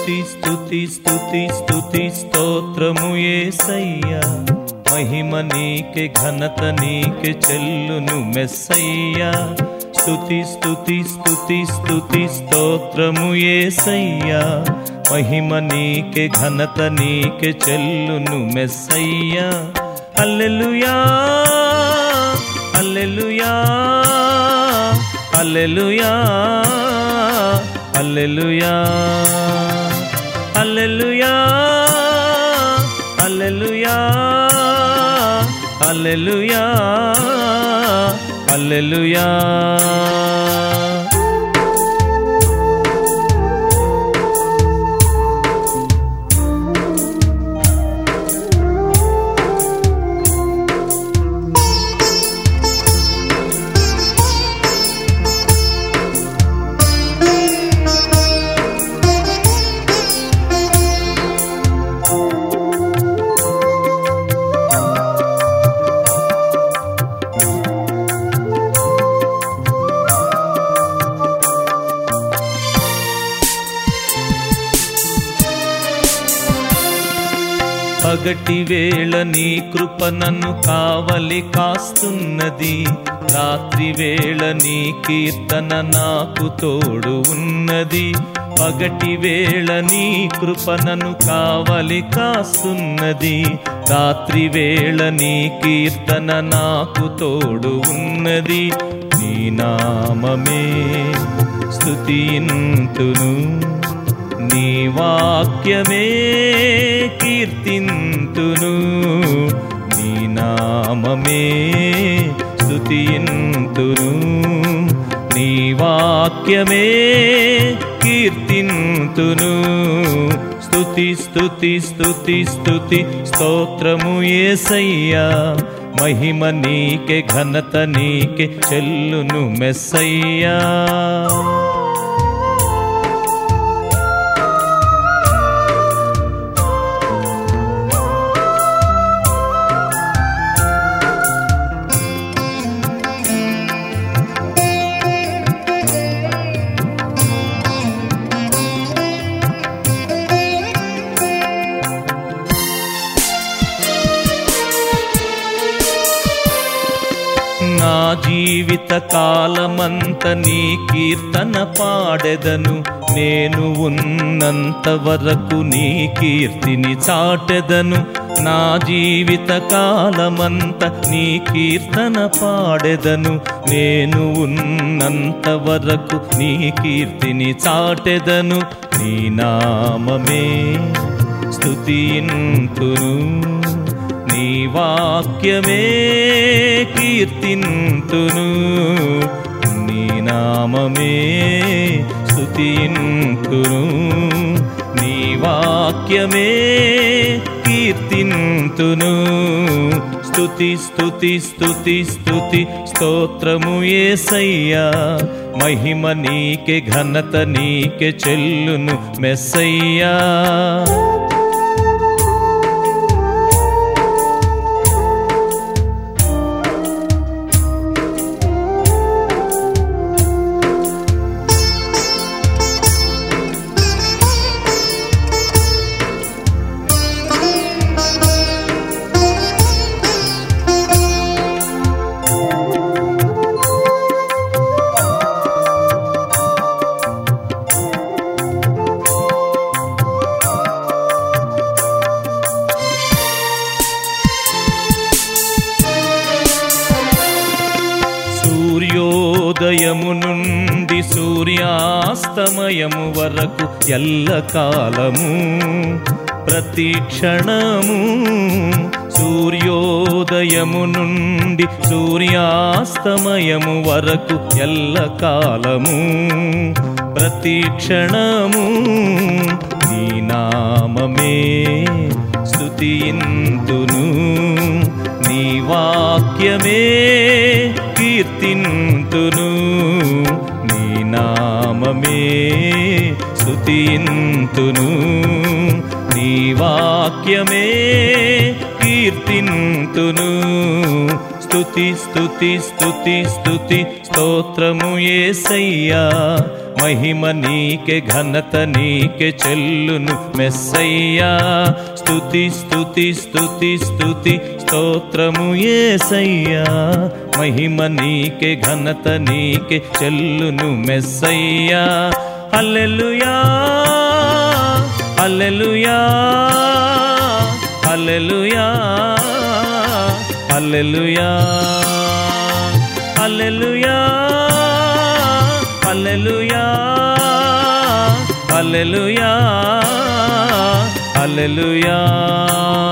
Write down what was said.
స్తుతి స్తుతి స్తుతి స్తుతి స్తోత్రము యేసయ్యా మహిమ నీకే ఘనత నీకే చెల్లును మెస్సయ్యా స్తుతి స్తుతి స్తుతి స్తుతి స్తోత్రము యేసయ్యా మహిమ నీకే ఘనత నీకే చెల్లును మెస్సయ్యా హల్లెలూయా హల్లెలూయా హల్లెలూయా హల్లెలూయా హల్లెలూయా హల్లెలూయా హల్లెలూయా హల్లెలూయా పగటి వేళ నీ కృప నన్ను కావలి కాస్తున్నది రాత్రి వేళ నీ కీర్తన నాకు తోడు ఉన్నది పగటి వేళ నీ కృప నన్ను కావలి కాస్తున్నది రాత్రి వేళ నీ కీర్తన నాకు తోడు ఉన్నది నీ నామమే స్తుతింతును నీ వాక్యమే కీర్తింతును నీ నామమే స్తుతింతును నీ వాక్యమే కీర్తింతును స్తుతి స్తుతి స్తుతి స్తుతి స్తోత్రము యేసయ్యా మహిమ నీకే ఘనత నీకే చెల్లును మెస్సయ్యా నా జీవిత కాలమంత నీ కీర్తన పాడెదను నేను ఉన్నంత వరకు నీ కీర్తిని చాటెదను నా జీవిత కాలమంత నీ కీర్తన పాడెదను నేను ఉన్నంత వరకు నీ కీర్తిని చాటెదను నీ నామమే స్తుతింతును నీ వాక్యమే కీర్తింతును నీ నామమే స్తుతింతును నీ వాక్యమే కీర్తింతును స్తుతి స్తుతి స్తుతి స్తుతి స్తోత్రము యేసయ్యా మహిమ నీకే ఘనత నీకే చెల్లును మెస్సయ్యా సూర్యోదయము నుండి సూర్యాస్తమయము వరకు ఎల్లకాలము ప్రతి క్షణము సూర్యోదయము నుండి సూర్యాస్తమయము వరకు ఎల్లకాలము ప్రతి క్షణము నీ నామమే స్తుతింతును నీ వాక్యమే కీర్తింతును నీ నామమే స్తుతింతును నీ వాక్యమే కీర్తింతును స్తు స్తుతి స్తుతి స్తుతి స్తుతి స్తోత్రము ఏసయ్యా మహిమ నీకే ఘనత నీకే చెల్లును మెస్సయ్యా స్తుతి స్తుతి స్తుతి స్తుతి స్తోత్రము ఏసయ్యా మహిమ నీకే ఘనత నీకే చెల్లును మెస్సయ్యా హల్లెలూయా హల్లెలూయా హల్లెలూయా హల్లెలూయా హల్లెలూయా హల్లెలూయా హల్లెలూయా హల్లెలూయా